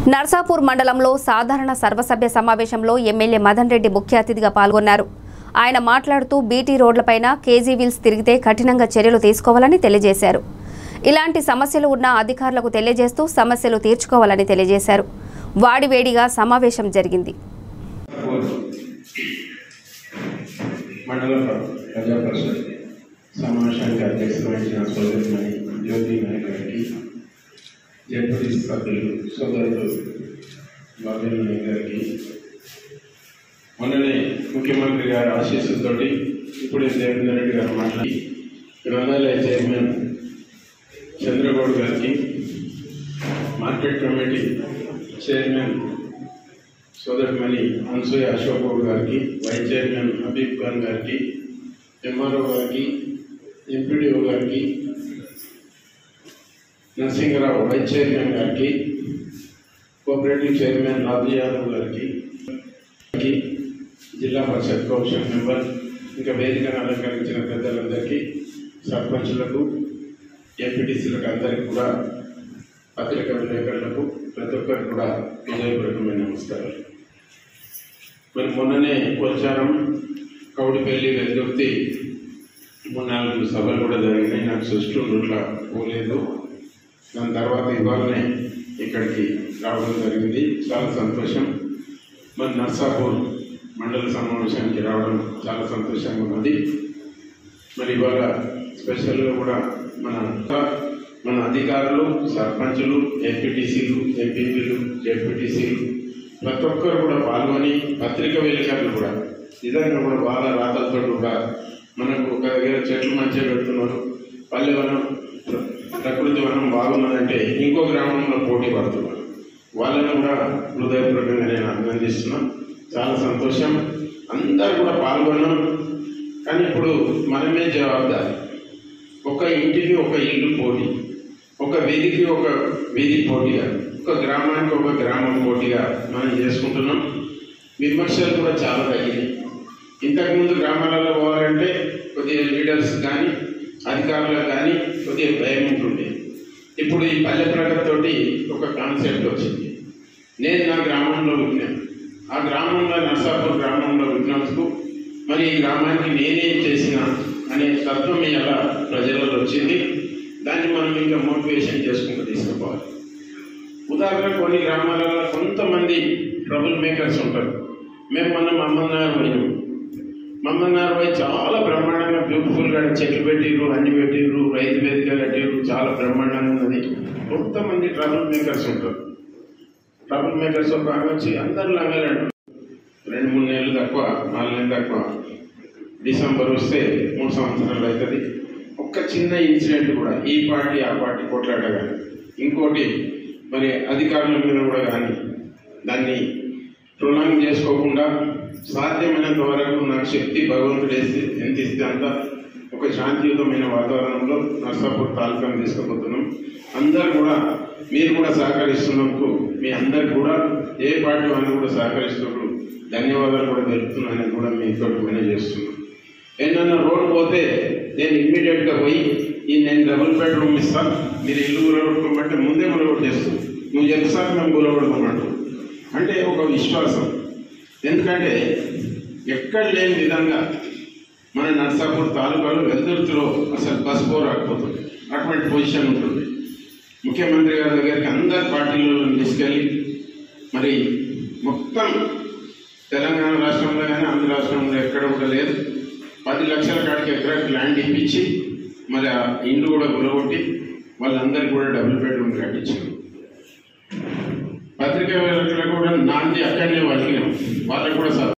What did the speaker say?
నర్సాపూర్ మండలంలో సాధారణ సర్వసభ్య సమావేశంలో ఎమ్మెల్యే మదన్ రెడ్డి ముఖ్య అతిథిగా పాల్గొన్నారు ఆయన మాట్లాడుతూ బీటీ రోడ్లపైన కేజీ వీల్స్ తిరిగితే కఠినంగా చర్యలు తీసుకోవాలని తెలియజేశారు ఇలాంటి సమస్యలు ఉన్న అధికారులకు తెలియజేస్తూ సమస్యలు తీర్చుకోవాలని తెలియజేశారు వాడివేడిగా సమావేశం జరిగింది మండల ప్రజా పరిషత్ సమావేశానికి అధ్యక్షత వహించిన సోదరుమణి జ్యోతి నాయక్ గారికి జడ్పీ సభ్యులు సోదరుడు బాబేల్ నాయక్ గారికి మొన్ననే ముఖ్యమంత్రి గారి ఆశీస్సులతోటి ఇప్పుడే దేవేంద్ర రెడ్డి గారు మాట్లాడి గ్రంథాలయ చైర్మన్ చంద్రగౌడ్ గారికి మార్కెట్ కమిటీ చైర్మన్ సోదరుమణి అనసూయ అశోక్ గౌడ్ గారికి వైస్ చైర్మన్ హబీబ్ ఖాన్ గారికి ఎంఆర్ఓ గారికి ఎంపీడీఓ గారికి నరసింహరావు వైస్ చైర్మన్ గారికి కోఆపరేటివ్ చైర్మన్ రాజు యాదవ్ గారికి గారికి, జిల్లా పరిషత్ కౌన్సిల్ మెంబర్ ఇంకా వేదికను అలంకరించిన పెద్దలందరికీ సర్పంచులకు ఎంపీటీసీలకు అందరికీ కూడా పత్రికా విలేకరులకు ప్రతి ఒక్కరికి కూడా హృదయపూర్వకమైన నమస్కారాలు మరి మొన్ననే వచ్చారం కౌడిపల్లి వెల్దుర్తి మూడు నాలుగు సభలు కూడా జరిగినాయి నాకు సృష్టి ఇట్లా పోలేదు దాని తర్వాత ఇవాళనే ఇక్కడికి రావడం జరిగింది చాలా సంతోషం మరి నర్సాపూర్ మండల సమావేశానికి రావడం చాలా సంతోషంగా ఉన్నది మరి ఇవాళ స్పెషల్గా కూడా మన మన అధికారులు సర్పంచులు ఎంపీటీసీలు ఎంపీపీలు జెడ్పీటీసీలు ప్రతి ఒక్కరు కూడా పాల్గొని పత్రిక విలేకరులు కూడా నిజంగా కూడా వాళ్ళ రాతలతో కూడా మనకు ఒక దగ్గర చెట్లు మంచిగా పెడుతున్నారు పల్లె వనం ప్ర- ప్రకృతి వనం బాగున్నదంటే ఇంకో గ్రామంలో పోటీ పడుతున్నారు వాళ్ళని కూడా హృదయపూర్వకంగా నేను అభినందిస్తున్నాను చాలా సంతోషం అందరూ కూడా పాల్గొన్నాం కానీ ఇప్పుడు మనమే జవాబుదారి ఒక ఇంటికి ఒక ఇల్లు పోటీ ఒక వీధికి ఒక వీధి పోటీగా ఒక గ్రామానికి ఒక గ్రామం పోటీగా మనం చేసుకుంటున్నాం విమర్శలు కూడా చాలా తగ్గినాయి ఇంతకుముందు గ్రామాలలో పోవాలంటే కొద్దిగా లీడర్స్ కానీ అధికారులకు కానీ కొద్దిగా భయం ఉంటుండే ఇప్పుడు ఈ పల్లె ప్రగతితోటి ఒక కాన్సెప్ట్ వచ్చింది నేను నా గ్రామంలో విన్నాను ఆ గ్రామంలో నర్సాపూర్ గ్రామంలో విన్నందుకు మరి ఈ గ్రామానికి నేనేం చేసిన అనే తత్వం ఎలా ప్రజలలో వచ్చింది దాన్ని మనం ఇంకా మోటివేషన్ చేసుకుంటూ తీసుకుపోవాలి ఉదాహరణ కొన్ని గ్రామాలలో కొంతమంది ట్రబుల్ మేకర్స్ ఉంటారు మేము మనం మమ్మల్నారు పోయినాం మమ్మల్నారు పోయి చాలా బ్రహ్మాండంగా బ్యూటిఫుల్గా చెట్లు పెట్టిర్రు అన్ని పెట్టిర్రు రైతు వేదిక కట్టిర్రు చాలా బ్రహ్మాండంగా ఉన్నది కొంతమంది ట్రబుల్ మేకర్స్ ఉంటారు ట్రబుల్ మేకర్స్ ఒక ఆమె వచ్చి అందరు లంగలంటారు రెండు మూడు నెలలు తక్కువ నాలుగు నెలలు తక్కువ డిసెంబర్ వస్తే మూడు సంవత్సరాలు అవుతుంది ఒక్క చిన్న ఇన్సిడెంట్ కూడా ఈ పార్టీ ఆ పార్టీ కొట్లాట కానీ ఇంకోటి మరి అధికారుల మీద కూడా కానీ దాన్ని ప్రొలాంగ్ చేసుకోకుండా సాధ్యమైనంత వరకు నాకు శక్తి భగవంతుడు వేసి ఎంత ఇస్తే అంత ఒక శాంతియుతమైన వాతావరణంలో నర్సాపూర్ తాలూకాను తీసుకుపోతున్నాం అందరు కూడా మీరు కూడా సహకరిస్తున్నందుకు మీ అందరికి కూడా ఏ పార్టీ వాళ్ళు కూడా సహకరిస్తున్నారు ధన్యవాదాలు కూడా తెలుపుతున్నానని కూడా మీతో మేనేజ్ చేస్తున్నాను ఏదైనా రోడ్ పోతే నేను ఇమ్మీడియట్ గా పోయి ఈ నేను డబుల్ బెడ్రూమ్ ఇస్తాను మీరు ఇల్లు కూలగొట్టుకోమంటే ముందే కూలగొట్టేస్తాను నువ్వు చెప్తాను మేము కూలగొడతామంటు అంటే ఒక విశ్వాసం ఎందుకంటే ఎక్కడ లేని విధంగా మన నర్సాపూర్ తాలూకాలో వెల్దుర్తిలో అసలు బస్ పో రాకపోతుంది అటువంటి పొజిషన్ ఉంటుంది ముఖ్యమంత్రి గారి దగ్గరికి అందరు పార్టీలలో తీసుకెళ్ళి మరి మొత్తం తెలంగాణ రాష్ట్రంలో కానీ ఆంధ్ర రాష్ట్రంలో ఎక్కడ కూడా లేదు పది లక్షల కాడికి ఎకరాకి ల్యాండ్ ఇప్పించి మరి ఆ ఇండ్లు కూడా గులగొట్టి వాళ్ళందరికీ కూడా డబుల్ బెడ్రూమ్ కట్టించారు పత్రికా విలేకరులకు కూడా నాంది అక్కడనే వాళ్ళకి వాళ్ళకి కూడా